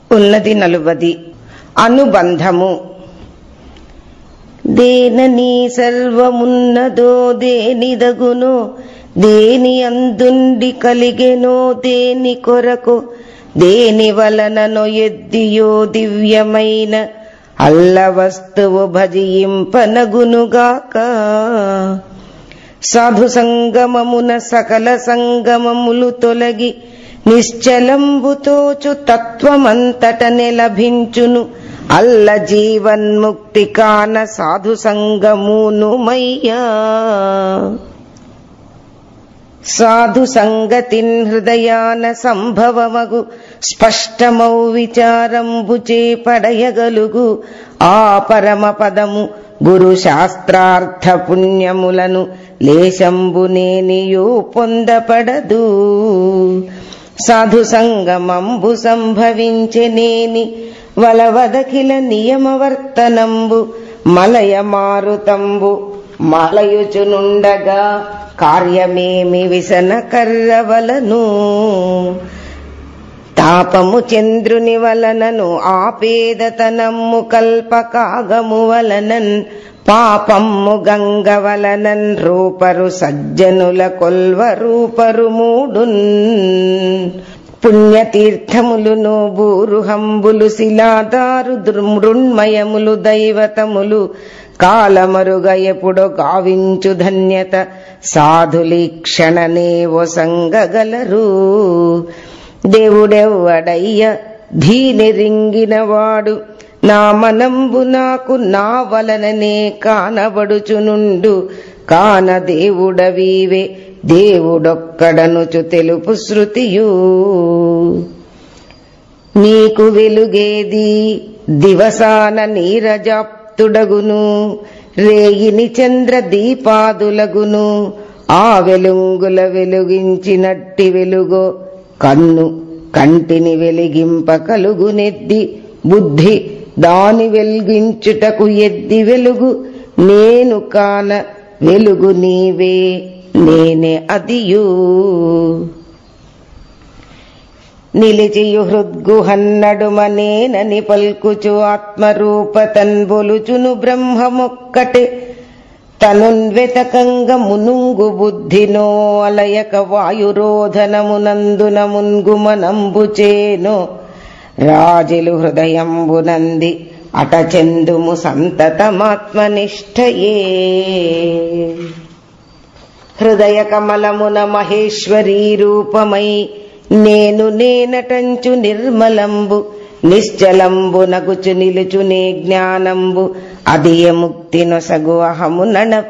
ఉన్నది నలువది అనుబంధము దేనని సర్వమున్నదో దేనిదగునో దేని అందుండి కలిగెనో దేని కొరకు దేని వలననో ఎద్దియో దివ్యమైన అల్ల వస్తువు భజింపనగునుగాక సాధు సంగమమున సకల సంగమములు తొలగి నిశ్చలంబుతోచు తత్వమంతట లభించును అల్ల జీవన్ముక్తి కాన సాధు సంగమును మయ్యా సాధు సంగతిన్ హృదయాన సంభవమగు స్పష్టమౌ విచారంబుచే పడయగలుగు ఆ పరమ పదము గురు శాస్త్రార్థ పుణ్యములను లేశంబునేనియు పొందపడదు సాధు సంగమంబు సంభవించెనేని వలవదఖిల నియమవర్తనంబు మలయ మారుతంబు మలయుచునుండగా కార్యమేమి విసన కర్రవలను తాపము చంద్రుని వలనను ఆపేదతనమ్ము కల్పకాగము వలనన్ పాపమ్ము గంగ వలనన్ రూపరు సజ్జనుల కొల్వ రూపరు మూడున్ పుణ్యతీర్థములును బూరుహంబులు శిలాదారు మృణ్మయములు దైవతములు కాలమరుగ ఎప్పుడో గావించు ధన్యత సాధులీక్షణనే ఒసంగగలరు దేవుడెవ్వడయ్య ధీని రింగినవాడు నా మనంబు నాకు నా వలననే కానబడుచునుండు కాన దేవుడవీవే దేవుడొక్కడనుచు తెలుపు శృతియు నీకు వెలుగేది దివసాన నీరజాప్తుడగును రేయిని చంద్ర దీపాదులగును ఆ వెలుంగుల వెలుగించినట్టి వెలుగో కన్ను కంటిని వెలిగింప కలుగునెద్ది బుద్ధి దాని వెలిగించుటకు ఎద్ది వెలుగు నేను కాన వెలుగు నీవే నేనే అదియు నిలిచియు హృద్గుహన్నడుమనేనని పల్కుచు ఆత్మరూప తన్బొలుచును బ్రహ్మమొక్కటే తనున్వెతకంగ మునుంగు బుద్ధినో అలయక వాయురోధనమునందున మున్గుమనంబుచేనో రాజులు హృదయంబునంది అటచెందుము సంతతమాత్మనిష్టయే హృదయ కమలమున మహేశ్వరీ రూపమై నేను నేనటంచు నిర్మలంబు నిశ్చలంబు నగుచు నిలుచునే జ్ఞానంబు అదియ ముక్తి నొసగు అహము నడప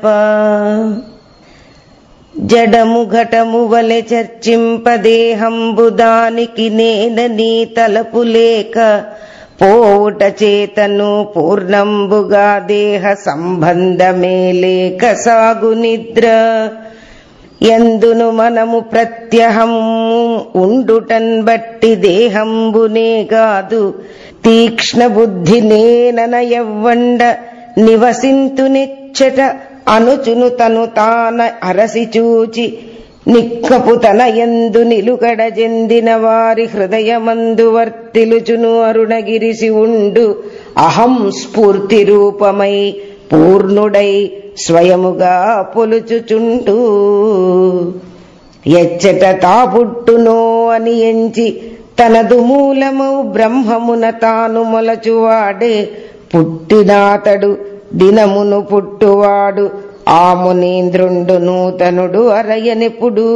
జడము ఘటము వలె చర్చింపదేహంబు దానికి నేనని తలపు లేక పోవుట చేతను పూర్ణంబుగా దేహ సంబంధమే లేక సాగు నిద్ర ఎందును మనము ప్రత్యహము ఉండుటన్ బట్టి దేహంబునే కాదు తీక్ష్ణ బుద్ధి నేనన ఎవ్వండ నివసింతునిచ్చట అనుచును తను తాన అరసి చూచి నిక్కపు తన ఎందు నిలుకడ చెందిన వారి హృదయమందు వర్తిలుచును అరుణగిరిసి ఉండు అహం స్ఫూర్తి రూపమై పూర్ణుడై స్వయముగా పొలుచుచుండు ఎచ్చట తాపుట్టునో అని ఎంచి తనదు మూలము బ్రహ్మమున తాను మొలచువాడే పుట్టినాతడు దినమును పుట్టువాడు ఆ మునీంద్రుండు నూతనుడు అరయనెప్పుడు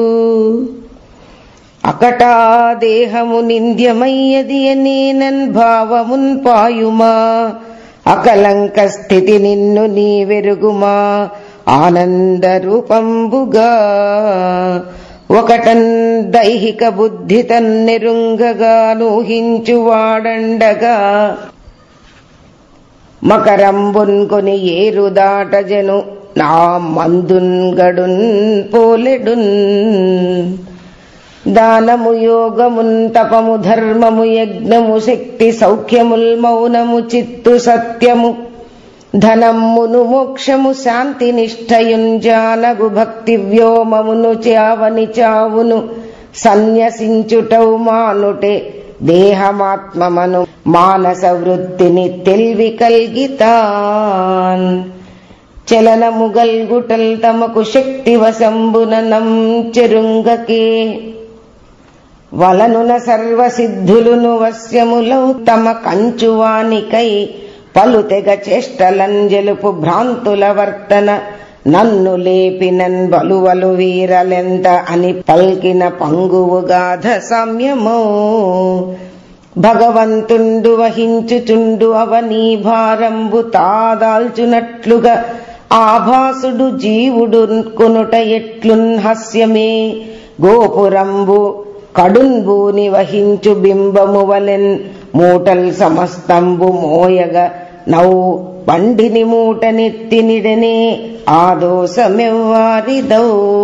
అకటా దేహము నింద్యమయ్యది నేనన్ భావమున్ పాయుమా అకలంక స్థితి నిన్ను నీ వెరుగుమా ఆనంద రూపంబుగా ఒకటన్ దైహిక బుద్ధి తన్నెరుంగగా నూహించువాడండగా మకరంబున్ కొని ఏరు దాటజను నా మందున్ గడున్ పోలెడున్ దానము యోగమున్ తపము ధర్మము యజ్ఞము శక్తి సౌఖ్యముల్ మౌనము చిత్తు సత్యము ధనమ్మును మోక్షము శాంతి నిష్ఠయున్ జానగు భక్తి వ్యోమమును చావని చావును సన్యసించుటౌ మానుటే దేహమాత్మమను మానస వృత్తిని తెల్వి కల్గితాన్ చలనము గల్గుటల్ తమకు శక్తి వశంబుననం చెరుంగకే వలనున సర్వసిద్ధులును వశ్యములౌ తమ కంచువానికై పలుతెగ చేష్టలంజలుపు భ్రాంతుల వర్తన నన్ను లేపినన్ బలువలు వీరలెంత అని పల్కిన పంగువుగాధ సామ్యమో భగవంతుండు వహించుచుండు అవనీ భారంబు తాదాల్చునట్లుగా ఆభాసుడు జీవుడు కొనుట ఎట్లున్ హస్యమే గోపురంబు కడున్బూని వహించు బింబము వలెన్ మూటల్ సమస్తంబు మోయగ నౌ బండిని మూటనెత్తినిడనే ఆ దోషమెవ్వారిదౌ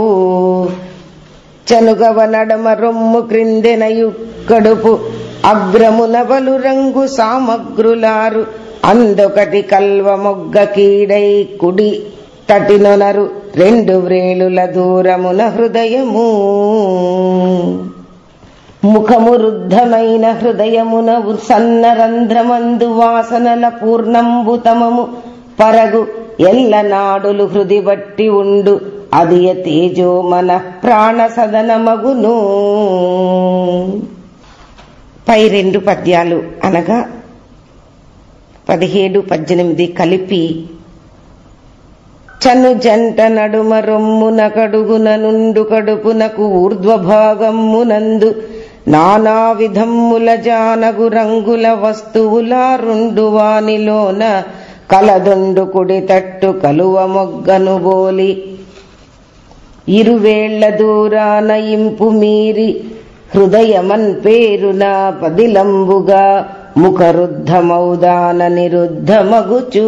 చనుగవ నడమ రొమ్ము క్రిందెనయు కడుపు అగ్రమున బలు రంగు సామగ్రులారు అందొకటి కల్వ మొగ్గ కీడై కుడి తటినొనరు రెండు వ్రేలుల దూరమున హృదయము ముఖము రుద్ధమైన హృదయమున సన్న రంధ్రమందు వాసనల పూర్ణంబుతమము పరగు ఎల్ల నాడులు హృది బట్టి ఉండు అదియ తేజో మన ప్రాణ సదనమగును పై రెండు పద్యాలు అనగా పదిహేడు పద్దెనిమిది కలిపి చను జంట నడుమ రొమ్మున కడుగున నుండు కడుపునకు ఊర్ధ్వభాగమ్మునందు నానా విధమ్ముల జానగు రంగుల వస్తువుల రెండు వానిలోన కలదొండు కుడి తట్టు కలువ మొగ్గను బోలి ఇరువేళ్ల దూరాన ఇంపు మీరి హృదయమన్ పేరున పదిలంబుగా ముఖరుద్ధమౌదాన నిరుద్ధమగుచూ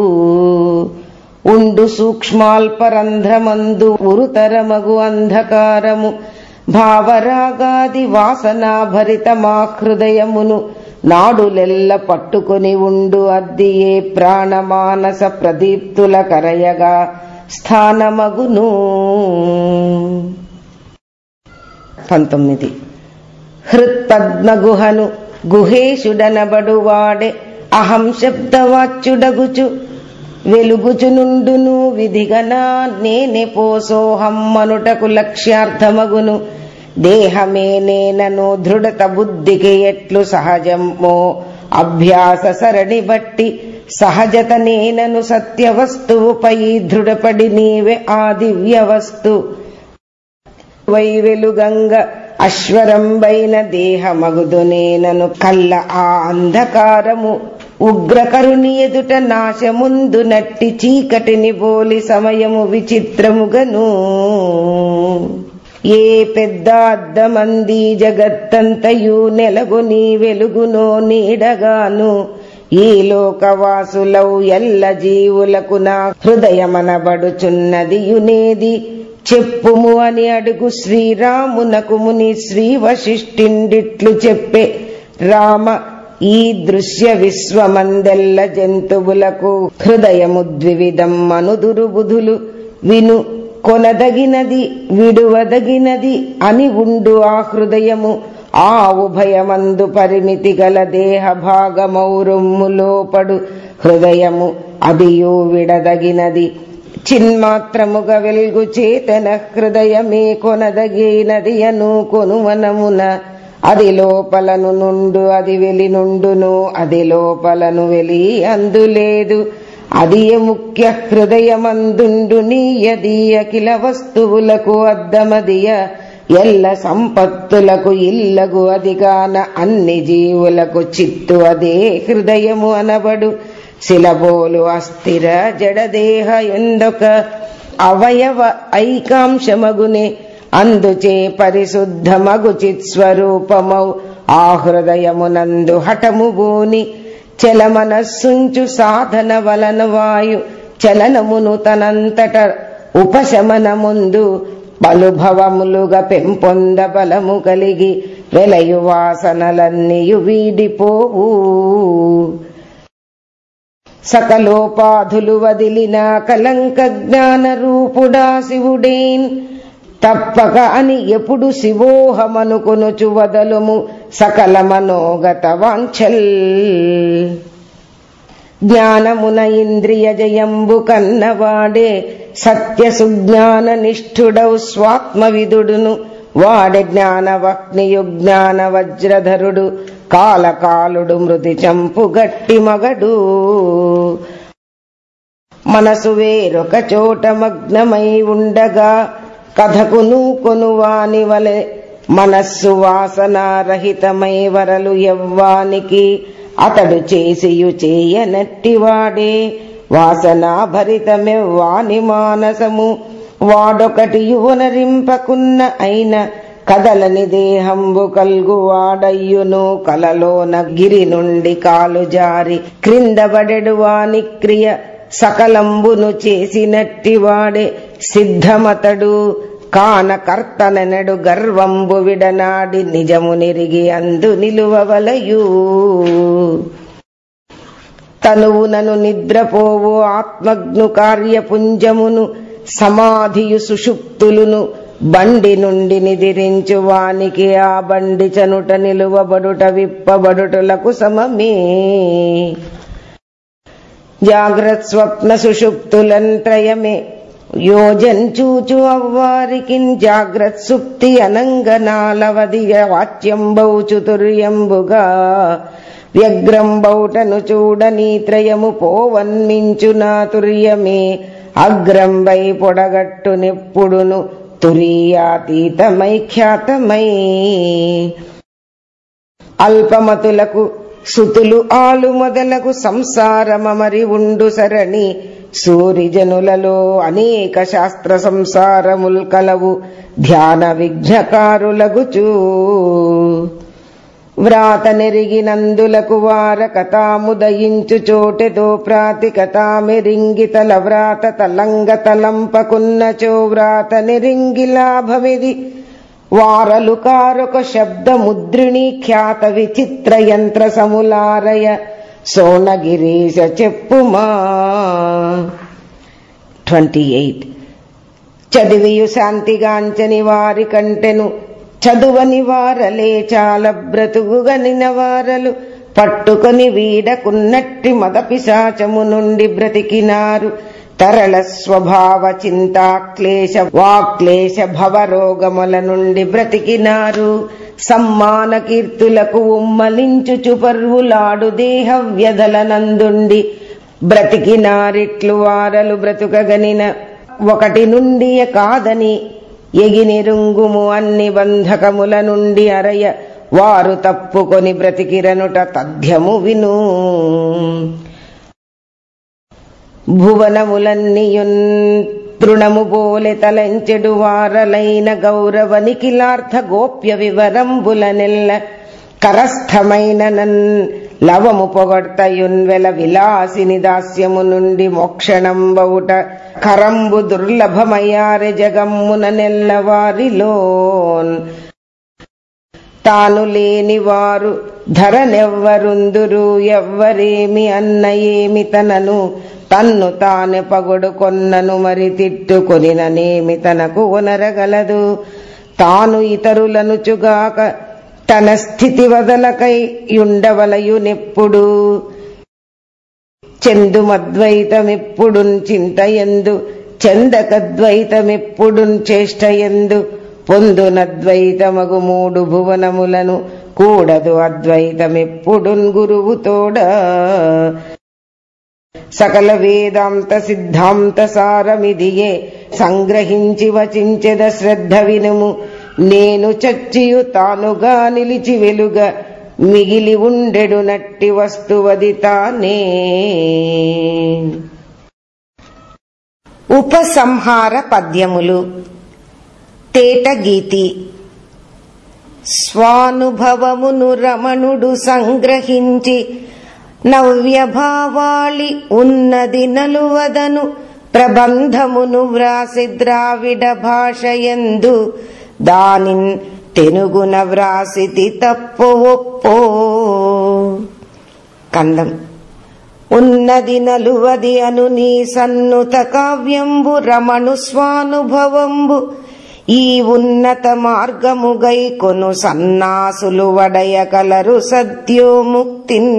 ఉండు సూక్ష్మాల్పరంధ్రమందు ఉరుతరమగు అంధకారము భావరాగాది వాసనాభరితమా హృదయమును నాడులెల్ల పట్టుకొని ఉండు అద్దియే ప్రాణమానస ప్రదీప్తుల కరయగా స్థానమగును పంతొమ్మిది హృత్పద్మగుహను గుహేశుడనబడువాడే అహం శబ్దవాచ్యుడగుచు వెలుగుచునుండును విధిగనా నేనే పోసోహమ్మనుటకు లక్ష్యార్థమగును దేహమే నేనను దృఢత బుద్ధికి ఎట్లు సహజమో అభ్యాస సరణి బట్టి సహజత నేనను సత్య వస్తువుపై దృఢపడి నీవే ఆ దివ్య వస్తు వై వెలుగంగ అశ్వరంబైన దేహమగుదు నేనను కల్ల ఆ అంధకారము ఉగ్రకరుని ఎదుట నాశముందు నట్టి చీకటిని బోలి సమయము విచిత్రముగను ఏ పెద్ద అద్దమంది జగత్తంతయు నెలగొని వెలుగునో నీడగాను ఈ లోకవాసులౌ ఎల్ల జీవులకు నా హృదయమనబడుచున్నది యునేది చెప్పుము అని అడుగు శ్రీరామునకు ముని శ్రీ వశిష్ఠిండిట్లు చెప్పే రామ ఈ దృశ్య విశ్వమందెల్ల జంతువులకు హృదయము ద్వివిధం మనుదురు బుధులు విను కొనదగినది విడువదగినది అని ఉండు ఆ హృదయము ఆ ఉభయమందు పరిమితి గల దేహ భాగమౌరుమ్ము లోపడు హృదయము అదియు విడదగినది చిన్మాత్రముగా వెలుగు చేతన హృదయమే కొనదగినది అను కొనువనమున అది లోపలను నుండు అది వెలి నుండును అది లోపలను వెలి అందులేదు అది ముఖ్య హృదయమందుండు నీయది అఖిల వస్తువులకు అద్దమదియ ఎల్ల సంపత్తులకు ఇల్లగు అదిగాన అన్ని జీవులకు చిత్తు అదే హృదయము అనబడు శిలబోలు అస్థిర జడదేహ ఎందొక అవయవ ఐకాంశమగునే అందుచే పరిశుద్ధమగు చిత్స్వరూపమౌ ఆ హృదయమునందు హఠము బూని చలమనస్సుంచు సాధన వలన వాయు చలనమును తనంతట ఉపశమనముందు బలుభవములుగా పెంపొంద బలము కలిగి వెలయు వాసనలన్నీయు వీడిపోవు సకలోపాధులు వదిలిన కలంక జ్ఞాన రూపుడా శివుడేన్ తప్పక అని ఎప్పుడు శివోహమనుకొనుచు వదలుము సకల మనోగత వాంఛల్ జ్ఞానమున ఇంద్రియ జయంబు కన్నవాడే సత్య సుజ్ఞాన నిష్ఠుడౌ స్వాత్మవిదుడును వాడే జ్ఞానవక్నియు జ్ఞాన వజ్రధరుడు కాలకాలుడు మృతి చంపు గట్టి మగడు మనసు వేరొక చోట మగ్నమై ఉండగా కథకును కొనువాని వలె మనస్సు వాసనారహితమై వరలు ఎవ్వానికి అతడు చేసియు చేయనట్టివాడే వాసనాభరితమెవ్వాని మానసము వాడొకటి యువనరింపకున్న అయిన కదలని దేహంబు కల్గు వాడయ్యును కలలోన గిరి నుండి కాలు జారి క్రిందబడెడు వాని క్రియ సకలంబును చేసినట్టివాడే సిద్ధమతడు కాన కర్తనెనడు గర్వంబు విడనాడి నిజము నిరిగి అందు నిలువవలయు తనువునను నిద్రపోవు ఆత్మజ్ఞు కార్యపుంజమును సమాధియు సుషుప్తులును బండి నుండి నిదిరించు వానికి ఆ బండి చనుట నిలువబడుట విప్పబడుటలకు సమమే జాగ్రత్ స్వప్న సుషుప్తులంత్రయమే యోజంచూచు అవ్వారికి జాగ్రత్ సుప్తి అనంగనాలవదిగ వాచ్యంబౌచు తుర్యంబుగా వ్యగ్రంబౌటను చూడని త్రయము పోవన్మించు నా తుర్యమే అగ్రంబై పొడగట్టు నెప్పుడును తురీయాతీతమై ఖ్యాతమై అల్పమతులకు సుతులు ఆలు మొదలకు సంసారమమరి ఉండు సరణి సూరిజనులలో అనేక శాస్త్ర సంసారముల్ కలవు ధ్యాన విఘ్నకారులగుచూ వ్రాత నెరిగినందులకు వార కథాముదయించు చోటెతో ప్రాతి కథామెరింగితల వ్రాత తలంగ తలంపకున్నచో వ్రాత నెరింగి లాభమిది వారలు కారొక శబ్ద ముద్రిణి ఖ్యాత విచిత్ర యంత్ర సములారయ సోనగిరీశ చెప్పుమా ట్వంటీ ఎయిట్ చదివియు శాంతిగాంచని వారి కంటెను చదువని వారలే చాలా బ్రతుకుగనిన వారలు పట్టుకొని వీడకున్నట్టి మద పిశాచము నుండి బ్రతికినారు తరళ స్వభావ చింతాక్లేశ వాక్లేశ భవరోగముల నుండి బ్రతికినారు సమ్మాన కీర్తులకు ఉమ్మలించుచు పర్వులాడు దేహ వ్యధల నందుండి బ్రతికినారిట్లు వారలు బ్రతుకగనిన ఒకటి నుండి కాదని ఎగినిరుంగుము అన్ని బంధకముల నుండి అరయ వారు తప్పుకొని బ్రతికిరనుట తథ్యము విను భువనములన్నీయున్ తృణము పోలె తలంచెడు వారలైన గౌరవ నిఖిలార్థ గోప్య వివరంబుల నెల్ల కరస్థమైన నన్ లవము పొగడ్తయున్ వెల విలాసిని దాస్యము నుండి మోక్షణంబౌట కరంబు దుర్లభమయ్యారె జగమ్మున నెల్లవారిలోన్ తాను లేని వారు ధరనెవ్వరుందురు ఎవ్వరేమి అన్న ఏమి తనను తన్ను తానే పగొడు కొన్నను మరి తిట్టుకొనిననేమి తనకు ఉనరగలదు తాను ఇతరులను చుగాక తన స్థితి వదలకై యుండవలయునెప్పుడు చెందుమద్వైతమిప్పుడున్ చింతయందు చందకద్వైతమిప్పుడున్ చేష్టయందు పొందునద్వైతమగు మూడు భువనములను కూడదు అద్వైతమెప్పుడున్ గురువు తోడ సకల వేదాంత సిద్ధాంత సారమిదియే సంగ్రహించి వచించెద శ్రద్ధ వినుము నేను చచ్చియు తానుగా నిలిచి వెలుగ మిగిలి ఉండెడు నట్టి వస్తువది తానే ఉపసంహార పద్యములు తేటగీతి స్వానుభవమును రమణుడు సంగ్రహించి నవ్యభావాళి ఉన్నది నలువదను ప్రబంధమును వ్రాసి ద్రావిడ భాషయందు దానిన్ తెనుగున వ్రాసితి తప్పు ఒప్పో కందం ఉన్నది నలువది అను నీ సన్నుత కావ్యంబు రమణు స్వానుభవంబు ఈ ఉన్నత మార్గముగై కొను సన్నాసులు వడయ కలరు సద్యోముక్తిన్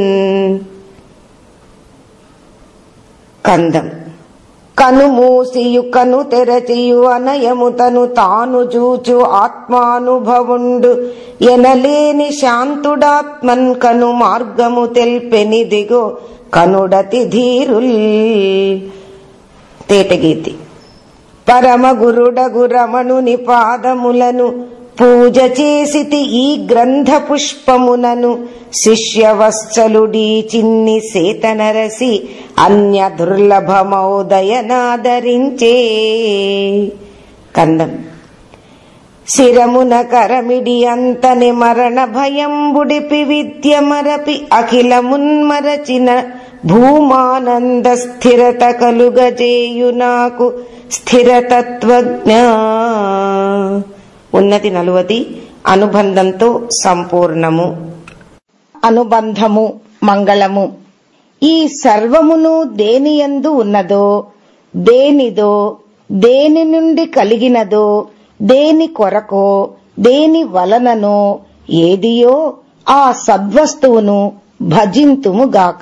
కందం కను మూసియు కను తెరచియు అనయముతను తాను జూచు ఆత్మానుభవుండు ఎనలేని శాంతుడాత్మన్ కను మార్గము తెల్పెనిదిగో కనుడతి ధీరుల్ తేటగీతి పరమ గురుడగు రమణుని పాదములను పూజ చేసితి ఈ గ్రంథ పుష్పమునను శిష్యవత్సలుడీ చిన్ని సేతనరసి అన్య దుర్లభమౌదయనాదరించే కందం శిరమున కరమిడి అంతని మరణ భయంబుడిపి విద్య మరపి అఖిలమున్మరచిన భూమానంద స్థిరత కలుగజేయు నాకు స్థిరతత్వజ్ఞ ఉన్నతి నలువది అనుబంధంతో సంపూర్ణము అనుబంధము మంగళము ఈ సర్వమును దేనియందు ఉన్నదో దేనిదో దేని నుండి కలిగినదో దేని కొరకో దేని వలననో ఏదియో ఆ సద్వస్తువును భజింతుముగాక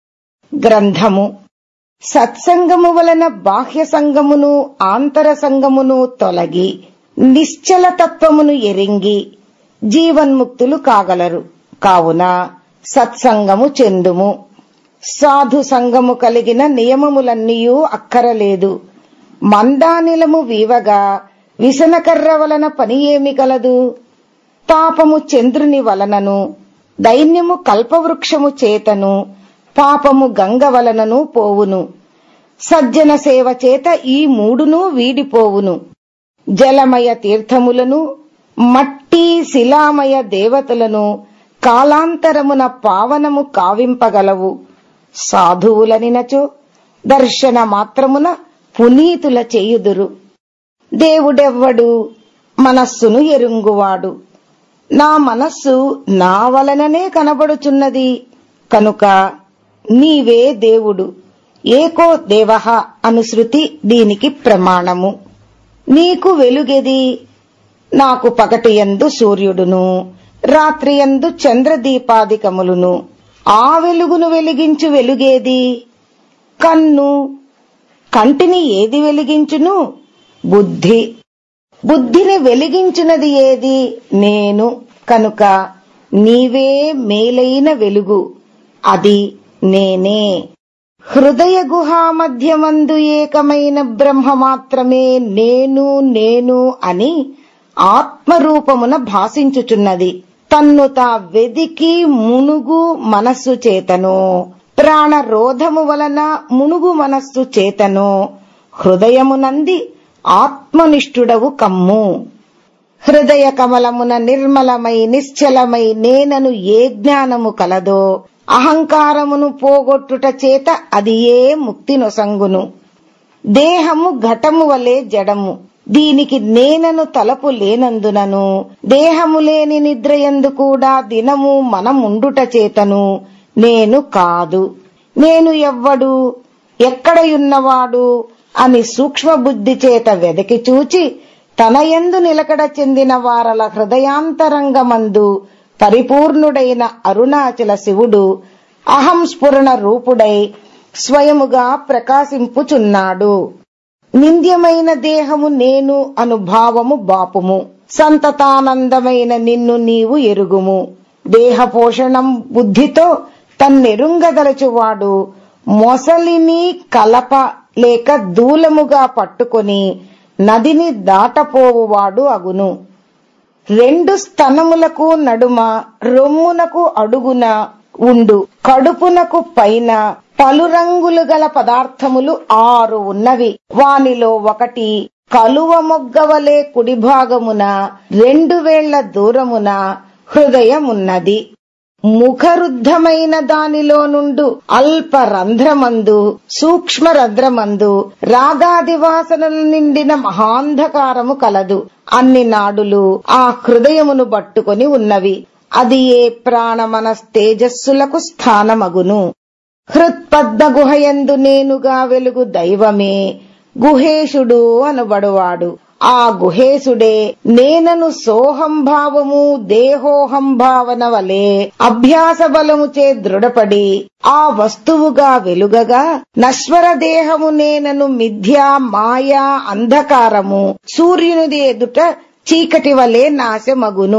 గ్రంథము సత్సంగము వలన బాహ్య సంగమును ఆంతర సంగమును తొలగి నిశ్చల తత్వమును ఎరింగి జీవన్ముక్తులు కాగలరు కావున సత్సంగము చెందుము సాధు సంగము కలిగిన నియమములన్నీయూ అక్కరలేదు మందానిలము వీవగా విసనకర్ర వలన పని ఏమి కలదు పాపము చంద్రుని వలనను దైన్యము కల్పవృక్షము చేతను పాపము గంగ వలనను పోవును సజ్జన సేవ చేత ఈ మూడును వీడిపోవును జలమయ తీర్థములను మట్టి శిలామయ దేవతలను కాలాంతరమున పావనము కావింపగలవు సాధువులనినచో దర్శన మాత్రమున పునీతుల చేయుదురు దేవుడెవ్వడు మనస్సును ఎరుంగువాడు నా మనస్సు నా వలననే కనబడుచున్నది కనుక నీవే దేవుడు ఏకో దేవహ అను శృతి దీనికి ప్రమాణము నీకు వెలుగెది నాకు పగటియందు సూర్యుడును రాత్రియందు చంద్రదీపాదికములును ఆ వెలుగును వెలిగించు వెలుగేది కన్ను కంటిని ఏది వెలిగించును బుద్ధి బుద్ధిని వెలిగించునది ఏది నేను కనుక నీవే మేలైన వెలుగు అది నేనే హృదయ గుహా మధ్యమందు ఏకమైన బ్రహ్మ మాత్రమే నేను నేను అని ఆత్మరూపమున భాషించుచున్నది తన్ను తా వెదికి మునుగు మనస్సు చేతను ప్రాణరోధము వలన మునుగు మనస్సు చేతను హృదయమునంది ఆత్మనిష్ఠుడవు కమ్ము హృదయ కమలమున నిర్మలమై నిశ్చలమై నేనను ఏ జ్ఞానము కలదో అహంకారమును పోగొట్టుట చేత అది ఏ ముక్తి నొసంగును దేహము ఘటము వలె జడము దీనికి నేనను తలపు లేనందునను దేహము లేని నిద్రయందు కూడా దినము మనముండుట చేతను నేను కాదు నేను ఎవ్వడు ఎక్కడయున్నవాడు అని సూక్ష్మ బుద్ధి చేత వెదకి చూచి తన యందు నిలకడ చెందిన వారల హృదయాంతరంగమందు పరిపూర్ణుడైన అరుణాచల శివుడు అహం స్ఫురణ రూపుడై స్వయముగా ప్రకాశింపుచున్నాడు నింద్యమైన దేహము నేను అనుభావము బాపుము సంతతానందమైన నిన్ను నీవు ఎరుగుము దేహ పోషణం బుద్ధితో తన్నెరుంగదలచువాడు మొసలిని కలప లేక దూలముగా పట్టుకొని నదిని దాటపోవువాడు అగును రెండు స్తనములకు నడుమ రొమ్మునకు అడుగున ఉండు కడుపునకు పైన పలు రంగులు గల పదార్థములు ఆరు ఉన్నవి వానిలో ఒకటి కలువ మొగ్గవలే కుడి భాగమున రెండు వేళ్ల దూరమున హృదయమున్నది ముఖరుద్ధమైన దానిలో నుండు అల్ప రంధ్రమందు సూక్ష్మ రంధ్రమందు రాగాది వాసనలు నిండిన మహాంధకారము కలదు అన్ని నాడులు ఆ హృదయమును పట్టుకొని ఉన్నవి అది ఏ ప్రాణమన తేజస్సులకు స్థానమగును హృత్పద్మ గుహయందు నేనుగా వెలుగు దైవమే గుహేశుడు అనబడువాడు ఆ గుహేశుడే నేనను సోహంభావము దేహోహం భావన వలె అభ్యాస బలముచే దృఢపడి ఆ వస్తువుగా వెలుగగా నశ్వర దేహము నేనను మిథ్యా మాయా అంధకారము సూర్యునిది ఎదుట చీకటి వలె నాశమగును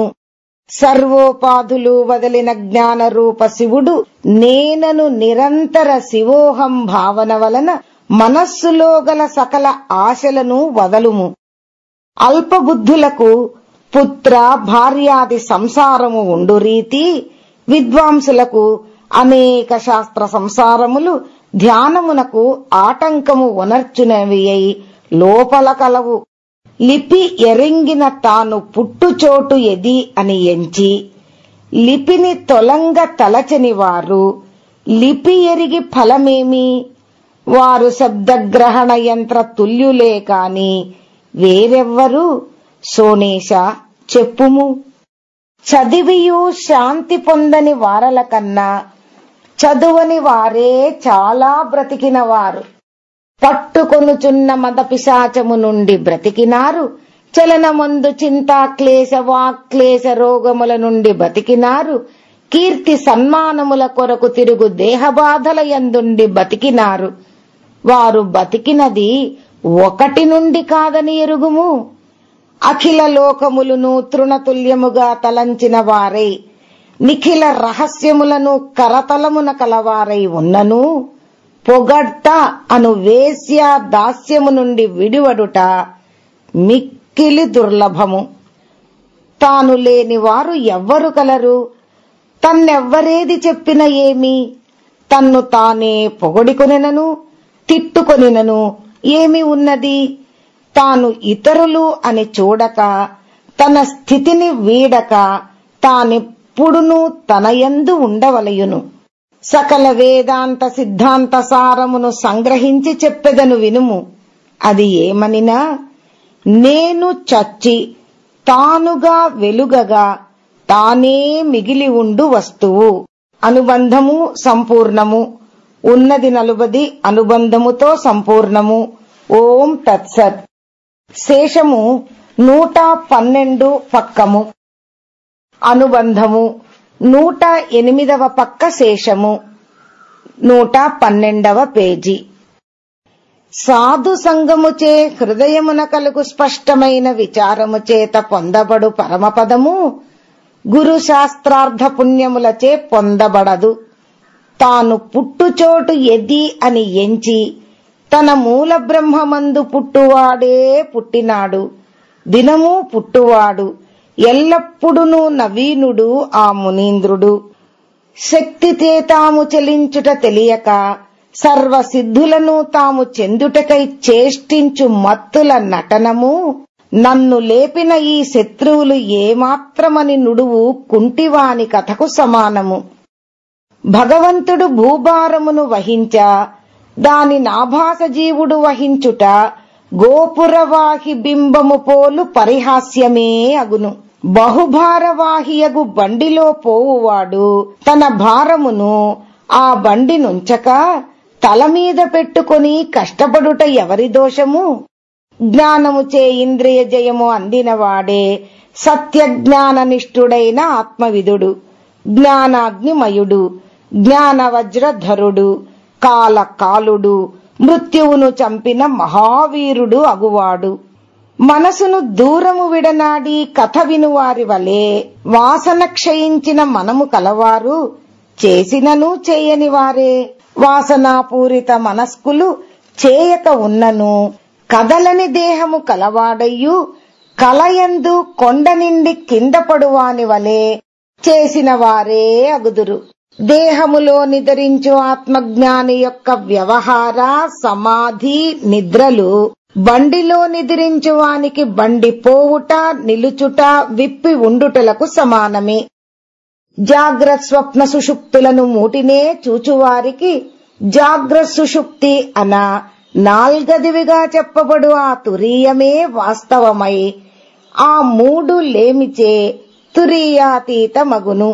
సర్వోపాధులు వదిలిన జ్ఞాన రూప శివుడు నేనను నిరంతర శివోహం భావన వలన మనస్సులో గల సకల ఆశలను వదలుము అల్పబుద్ధులకు పుత్ర భార్యాది సంసారము ఉండు రీతి విద్వాంసులకు అనేక శాస్త్ర సంసారములు ధ్యానమునకు ఆటంకము ఉనర్చునవి అయి లోపల కలవు లిపి ఎరింగిన తాను పుట్టుచోటు ఎది అని ఎంచి లిపిని తొలంగ తలచని వారు లిపి ఎరిగి ఫలమేమి వారు శబ్దగ్రహణ యంత్ర తుల్యులే కాని వేరెవ్వరు సోనేశ చెప్పుము చదివియు శాంతి పొందని వారల కన్నా చదువని వారే చాలా బ్రతికిన వారు పట్టుకొనుచున్న మద పిశాచము నుండి బ్రతికినారు చలనమందు చింతాక్లేశ వాక్లేశ రోగముల నుండి బతికినారు కీర్తి సన్మానముల కొరకు తిరుగు దేహబాధల యందుండి బతికినారు వారు బతికినది ఒకటి నుండి కాదని ఎరుగుము అఖిల లోకములను తృణతుల్యముగా తలంచిన వారై నిఖిల రహస్యములను కరతలమున కలవారై ఉన్నను పొగడ్త అను వేశ్య దాస్యము నుండి విడివడుట మిక్కిలి దుర్లభము తాను లేని వారు ఎవ్వరు కలరు తన్నెవ్వరేది చెప్పిన ఏమి తన్ను తానే పొగడికొనినను తిట్టుకొనినను ఏమి ఉన్నది తాను ఇతరులు అని చూడక తన స్థితిని వీడక తానెప్పుడునూ తనయందు ఉండవలయును సకల వేదాంత సిద్ధాంత సారమును సంగ్రహించి చెప్పెదను వినుము అది ఏమనినా నేను చచ్చి తానుగా వెలుగగా తానే మిగిలి ఉండు వస్తువు అనుబంధము సంపూర్ణము ఉన్నది నలుబది అనుబంధముతో సంపూర్ణము ఓం తత్సత్ శేషము నూట పన్నెండు పక్కము అనుబంధము నూట ఎనిమిదవ పక్క శేషము నూట పన్నెండవ పేజీ సాధు సంగముచే హృదయమున కలుగు స్పష్టమైన విచారము చేత పొందబడు పరమపదము గురు శాస్త్రార్థ పుణ్యములచే పొందబడదు తాను పుట్టుచోటు ఎది అని ఎంచి తన మూల బ్రహ్మమందు పుట్టువాడే పుట్టినాడు దినము పుట్టువాడు ఎల్లప్పుడునూ నవీనుడు ఆ మునీంద్రుడు శక్తితే తాము చెలించుట తెలియక సర్వ సిద్ధులను తాము చెందుటకై చేష్టించు మత్తుల నటనము నన్ను లేపిన ఈ శత్రువులు ఏమాత్రమని నుడువు కుంటివాని కథకు సమానము భగవంతుడు భూభారమును వహించ దాని నాభాస జీవుడు వహించుట గోపురవాహి బింబము పోలు పరిహాస్యమే అగును బహుభారవాహియగు బండిలో పోవువాడు తన భారమును ఆ బండి నుంచక తల మీద పెట్టుకొని కష్టపడుట ఎవరి దోషము జ్ఞానముచే ఇంద్రియ జయము అందినవాడే సత్య జ్ఞాననిష్ఠుడైన ఆత్మవిదుడు జ్ఞానాగ్నిమయుడు జ్ఞాన వజ్రధరుడు కాల కాలుడు మృత్యువును చంపిన మహావీరుడు అగువాడు మనసును దూరము విడనాడి కథ వినువారి వలె వాసన క్షయించిన మనము కలవారు చేసినను చేయని వారే వాసనాపూరిత మనస్కులు చేయక ఉన్నను కదలని దేహము కలవాడయ్యు కలయందు కొండ నిండి కింద పడువాని వలె చేసిన వారే అగుదురు దేహములో నిద్రించు ఆత్మజ్ఞాని యొక్క వ్యవహార సమాధి నిద్రలు బండిలో నిద్రించు వానికి బండి పోవుట నిలుచుట విప్పి ఉండుటలకు సమానమే జాగ్రత్త స్వప్న సుషుప్తులను మూటినే చూచువారికి జాగ్రత్త సుషుప్తి అన నాల్గదివిగా చెప్పబడు ఆ తురీయమే వాస్తవమై ఆ మూడు లేమిచే తురీయాతీత మగును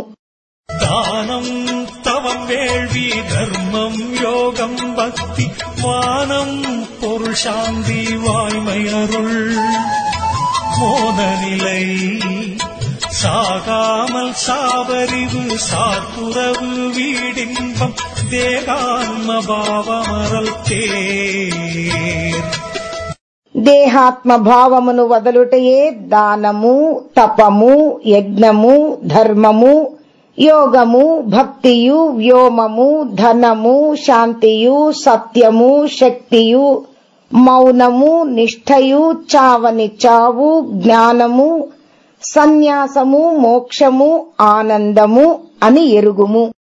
தானம் தவம் வேள்வி தர்மம் யோகம் பக்தி வானம் பொருள் சாந்தி வாய்மை அருள் மோனநிலை சாகாமல் சாவறிவு சாத்துறவு வீடின்பம் தேகான்ம பாவமரல் தேர் దేహాత్మ భావమును వదలుటయే దానము తపము యజ్ఞము ధర్మము యోగము భక్తియు వ్యోమము ధనము శాంతియు సత్యము శక్తియు మౌనము నిష్ఠయు చావని చావు జ్ఞానము సన్యాసము మోక్షము ఆనందము అని ఎరుగుము